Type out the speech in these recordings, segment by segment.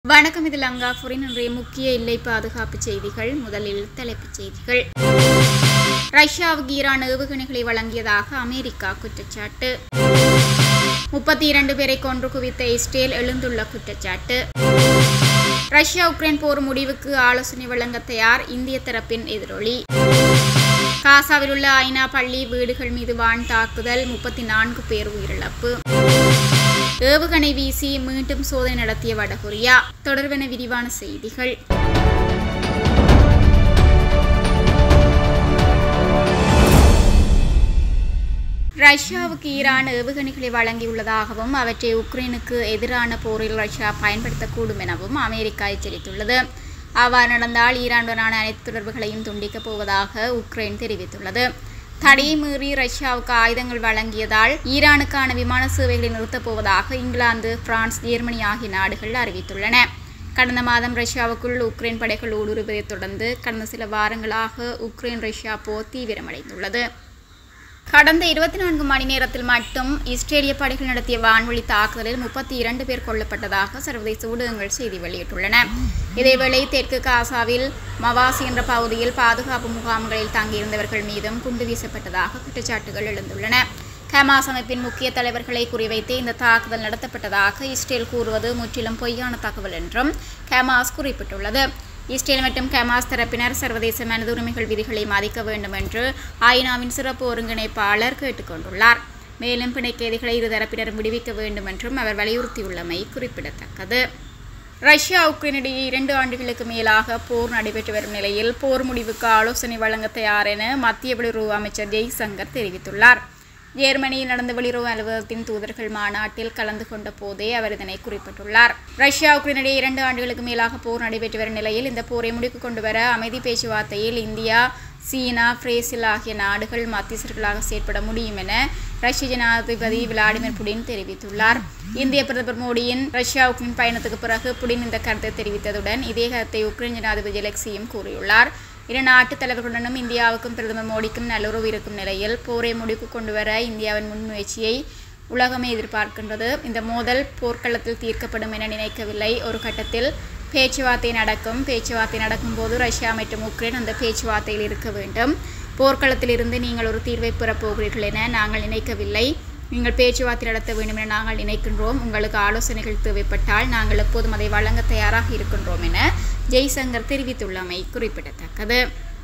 வணக்கம் இது லங்காபுரின் இன்றைய முக்கிய எல்லை பாதுகாப்பு செய்திகள் முதலில் தலைப்புச் செய்திகள் ரஷ்யாவுக்கு ஈரான் ஏவுகணைகளை வழங்கியதாக அமெரிக்கா குற்றச்சாட்டு முப்பத்தி இரண்டு பேரை கொன்று குவித்த இஸ்ரேல் எழுந்துள்ள குற்றச்சாட்டு ரஷ்யா உக்ரைன் போர் முடிவுக்கு ஆலோசனை வழங்க தயார் இந்திய தரப்பின் எதிரொலி காசாவில் உள்ள ஐநா பள்ளி வீடுகள் மீது வான் தாக்குதல் முப்பத்தி நான்கு பேர் உயிரிழப்பு ஏவுகணை வீசி மீண்டும் சோதனை நடத்திய வடகொரியா தொடர்பென விரிவான செய்திகள் ரஷ்யாவுக்கு ஈரான் ஏவுகணைகளை வழங்கியுள்ளதாகவும் அவற்றை உக்ரைனுக்கு எதிரான போரில் ரஷ்யா பயன்படுத்தக்கூடும் எனவும் அமெரிக்கா எச்சரித்துள்ளது அவ்வாறு நடந்தால் ஈரானுடனான அனைத்து தொடர்புகளையும் துண்டிக்கப் போவதாக உக்ரைன் தெரிவித்துள்ளது தடையை மீறி ரஷ்யாவுக்கு ஆயுதங்கள் வழங்கியதால் ஈரானுக்கான விமான சேவைகளை நிறுத்தப் போவதாக இங்கிலாந்து பிரான்ஸ் ஜெர்மனி ஆகிய நாடுகள் அறிவித்துள்ளன கடந்த மாதம் ரஷ்யாவுக்குள் உக்ரைன் படைகள் ஊடுருவதைத் தொடர்ந்து கடந்த சில வாரங்களாக உக்ரைன் ரஷ்யா போர் தீவிரமடைந்துள்ளது கடந்த இருபத்தி நான்கு மணி நேரத்தில் மட்டும் இஸ்ரேலிய படைகள் நடத்திய வான்வழி தாக்குதலில் முப்பத்தி இரண்டு பேர் கொல்லப்பட்டதாக சர்வதேச ஊடகங்கள் செய்தி வெளியிட்டுள்ளன இதேவேளை தெற்கு காசாவில் மவாசி என்ற பகுதியில் பாதுகாப்பு முகாம்களில் தங்கியிருந்தவர்கள் மீதும் குண்டு வீசப்பட்டதாக குற்றச்சாட்டுகள் எழுந்துள்ளன ஹமாஸ் அமைப்பின் முக்கிய தலைவர்களை குறிவைத்து இந்த தாக்குதல் நடத்தப்பட்டதாக இஸ்ரேல் கூறுவது முற்றிலும் பொய்யான தகவல் என்றும் ஹமாஸ் குறிப்பிட்டுள்ளது இஸ்ரேல் மற்றும் ஹமாஸ் தரப்பினர் சர்வதேச மனித உரிமைகள் விதிகளை மதிக்க வேண்டும் என்று ஐநாவின் சிறப்பு ஒருங்கிணைப்பாளர் கேட்டுக்கொண்டுள்ளார் மேலும் பிணைக்கைதிகளை இருதரப்பினரும் விடுவிக்க வேண்டும் என்றும் அவர் வலியுறுத்தியுள்ளமை குறிப்பிடத்தக்கது ரஷ்யா உக்ரைனிடையே இரண்டு ஆண்டுகளுக்கு மேலாக போர் நடைபெற்று வரும் நிலையில் போர் முடிவுக்கு ஆலோசனை வழங்க தயார் என மத்திய வெளியுறவு அமைச்சர் ஜெய்சங்கர் தெரிவித்துள்ளார் ஜெர்மனியில் நடந்த வெளியுறவு அலுவலகத்தின் தூதர்கள் மாநாட்டில் கலந்து கொண்ட போதே அவர் இதனை குறிப்பிட்டுள்ளார் ரஷ்யா உக்ரைனிடையே இரண்டு ஆண்டுகளுக்கு மேலாக போர் நடைபெற்று வரும் நிலையில் இந்த போரை முடிவுக்கு கொண்டு வர அமைதி பேச்சுவார்த்தையில் இந்தியா சீனா பிரேசில் ஆகிய நாடுகள் மத்தியஸ்தர்களாக செயற்பட முடியும் என ரஷ்ய ஜனாதிபதி விளாடிமிர் புடின் தெரிவித்துள்ளார் இந்திய பிரதமர் மோடியின் ரஷ்யா உக்ரைன் பயணத்துக்கு பிறகு புடின் இந்த கருத்தை தெரிவித்ததுடன் இதே கருத்தை உக்ரைன் ஜனாதிபதி எலெக்சியும் கூறியுள்ளார் இரு நாட்டு தலைவர்களுடனும் இந்தியாவுக்கும் பிரதமர் மோடிக்கும் நல்லுறவு இருக்கும் நிலையில் போரை முடிவுக்கு கொண்டு வர இந்தியாவின் முன்முயற்சியை உலகமே எதிர்பார்க்கின்றது இந்த மோதல் போர்க்களத்தில் தீர்க்கப்படும் என நினைக்கவில்லை ஒரு கட்டத்தில் பேச்சுவார்த்தை நடக்கும் பேச்சுவார்த்தை நடக்கும்போது ரஷ்யா மற்றும் உக்ரைன் அந்த பேச்சுவார்த்தையில் இருக்க வேண்டும் போர்க்களத்தில் இருந்து நீங்கள் ஒரு தீர்வை பெறப் போகிறீர்கள் என நாங்கள் நினைக்கவில்லை நீங்கள் பேச்சுவார்த்தை நடத்த வேண்டும் என நாங்கள் நினைக்கின்றோம் உங்களுக்கு ஆலோசனைகள் தேவைப்பட்டால் நாங்கள் எப்போதும் அதை வழங்க தயாராக இருக்கின்றோம் என ஜெய்சங்கர் தெரிவித்துள்ளமை குறிப்பிடத்தக்கது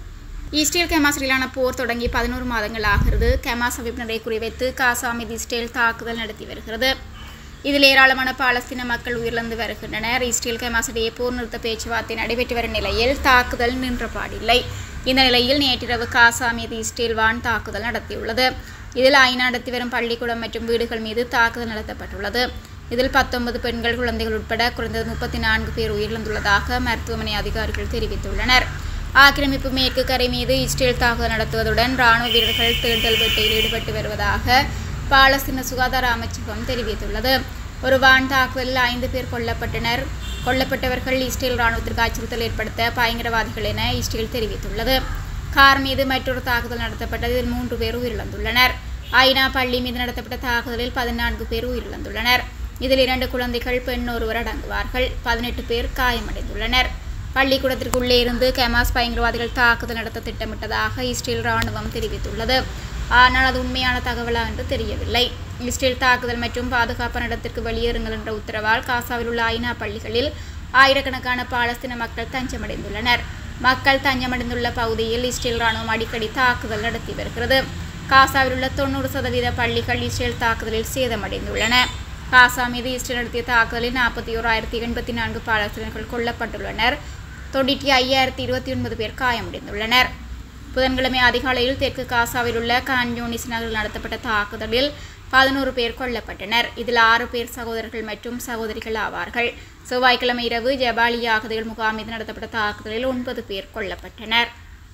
இஸ்ரேல் கமாஸ் இடையிலான போர் தொடங்கி பதினோரு மாதங்கள் ஆகிறது கமாஸ் அமைப்பினரை குறிவைத்து காசா மீது இஸ்ரேல் தாக்குதல் நடத்தி வருகிறது இதில் ஏராளமான பாலஸ்தீன மக்கள் உயிரிழந்து வருகின்றனர் இஸ்ரேல் கமாஸ் இடையே போர் நிறுத்த பேச்சுவார்த்தை நடைபெற்று வரும் நிலையில் தாக்குதல் நின்றபாடில்லை இந்த நிலையில் நேற்றிரவு காசா மீது இஸ்ரேல் வான் தாக்குதல் நடத்தியுள்ளது இதில் ஐநா நடத்தி வரும் பள்ளிக்கூடம் மற்றும் வீடுகள் மீது தாக்குதல் நடத்தப்பட்டுள்ளது இதில் பத்தொன்பது பெண்கள் குழந்தைகள் உட்பட குறைந்தது முப்பத்தி நான்கு பேர் உயிரிழந்துள்ளதாக மருத்துவமனை அதிகாரிகள் தெரிவித்துள்ளனர் ஆக்கிரமிப்பு மேற்கு கரை மீது இஸ்ரேல் தாக்குதல் நடத்துவதுடன் ராணுவ வீரர்கள் தேடுதல் வேட்டையில் ஈடுபட்டு வருவதாக பாலஸ்தீன சுகாதார அமைச்சகம் தெரிவித்துள்ளது ஒரு வான் தாக்குதலில் ஐந்து பேர் கொல்லப்பட்டனர் கொல்லப்பட்டவர்கள் இஸ்ரேல் ராணுவத்திற்கு அச்சுறுத்தல் ஏற்படுத்த பயங்கரவாதிகள் என இஸ்ரேல் தெரிவித்துள்ளது கார் மீது மற்றொரு தாக்குதல் நடத்தப்பட்டது இதில் மூன்று பேர் உயிரிழந்துள்ளனர் ஐநா பள்ளி மீது நடத்தப்பட்ட தாக்குதலில் பதினான்கு பேர் உயிரிழந்துள்ளனர் இதில் இரண்டு குழந்தைகள் பெண் ஒருவர் அடங்குவார்கள் பதினெட்டு பேர் காயமடைந்துள்ளனர் பள்ளிக்கூடத்திற்குள்ளே இருந்து கமாஸ் பயங்கரவாதிகள் தாக்குதல் நடத்த திட்டமிட்டதாக இஸ்ரேல் ராணுவம் தெரிவித்துள்ளது ஆனால் அது உண்மையான தகவலா என்று தெரியவில்லை இஸ்ரேல் தாக்குதல் மற்றும் பாதுகாப்பான இடத்திற்கு வெளியேறுங்கள் என்ற உத்தரவால் காசாவில் உள்ள ஐநா பள்ளிகளில் ஆயிரக்கணக்கான பாலஸ்தீன மக்கள் தஞ்சமடைந்துள்ளனர் மக்கள் தஞ்சமடைந்துள்ள பகுதியில் இஸ்ரேல் ராணுவம் அடிக்கடி தாக்குதல் நடத்தி வருகிறது காசாவில் உள்ள தொண்ணூறு சதவீத பள்ளிகள் இஸ்ரேல் தாக்குதலில் சேதமடைந்துள்ளன காசா மீது இஸ்ரேல் நடத்திய தாக்குதலில் நாற்பத்தி ஓராயிரத்தி எண்பத்தி நான்கு பாலஸ்தீனர்கள் கொல்லப்பட்டுள்ளனர் தொண்ணூற்றி ஐயாயிரத்தி இருபத்தி ஒன்பது பேர் காயமடைந்துள்ளனர் புதன்கிழமை அதிகாலையில் தெற்கு காசாவில் உள்ள கான்யூனிஸ் நகரில் நடத்தப்பட்ட தாக்குதலில் பதினோரு பேர் கொல்லப்பட்டனர் இதில் ஆறு பேர் சகோதரர்கள் மற்றும் சகோதரிகள் ஆவார்கள் செவ்வாய்க்கிழமை இரவு ஜபாலியா அகதிகள் முகாம் மீது நடத்தப்பட்ட தாக்குதலில் ஒன்பது பேர் கொல்லப்பட்டனர்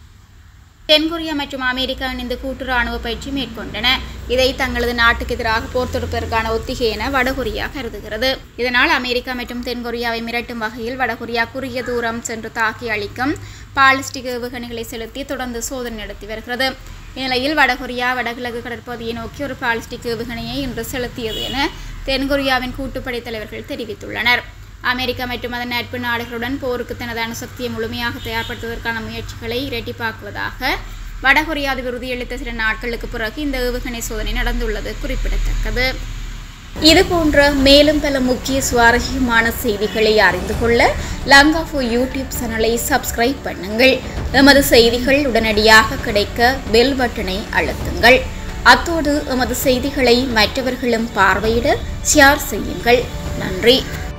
தென்கொரியா மற்றும் அமெரிக்கா இணைந்து கூட்டு ராணுவ பயிற்சி மேற்கொண்டன இதை தங்களது நாட்டுக்கு எதிராக போர் தொடுப்பதற்கான ஒத்திகை என வடகொரியா கருதுகிறது இதனால் அமெரிக்கா மற்றும் தென்கொரியாவை மிரட்டும் வகையில் வடகொரியா குறுகிய தூரம் சென்று தாக்கி அளிக்கும் பாலிஸ்டிக் ஏவுகணைகளை செலுத்தி தொடர்ந்து சோதனை நடத்தி வருகிறது இந்நிலையில் வடகொரியா வடகிழக்கு கடற்பகுதியை நோக்கி ஒரு பாலிஸ்டிக் ஏவுகணையை இன்று செலுத்தியது என தென்கொரியாவின் கூட்டுப்படை தலைவர்கள் தெரிவித்துள்ளனர் அமெரிக்கா மற்றும் அதன் நட்பு நாடுகளுடன் போருக்கு தனது அணுசக்தியை முழுமையாக தயார்படுத்துவதற்கான முயற்சிகளை இரட்டிப்பாக்குவதாக வடகொரியா அதிபர் உறுதியளித்த சில நாட்களுக்கு பிறகு இந்த ஏவுகணை சோதனை நடந்துள்ளது குறிப்பிடத்தக்கது இது போன்ற மேலும் பல முக்கிய சுவாரஸ்யமான செய்திகளை அறிந்து கொள்ள லங்காஃபோ யூடியூப் சேனலை சப்ஸ்கிரைப் பண்ணுங்கள் எமது செய்திகள் உடனடியாக கிடைக்க பெல் பட்டனை அழுத்துங்கள் அத்தோடு எமது செய்திகளை மற்றவர்களும் பார்வையிட ஷேர் செய்யுங்கள் நன்றி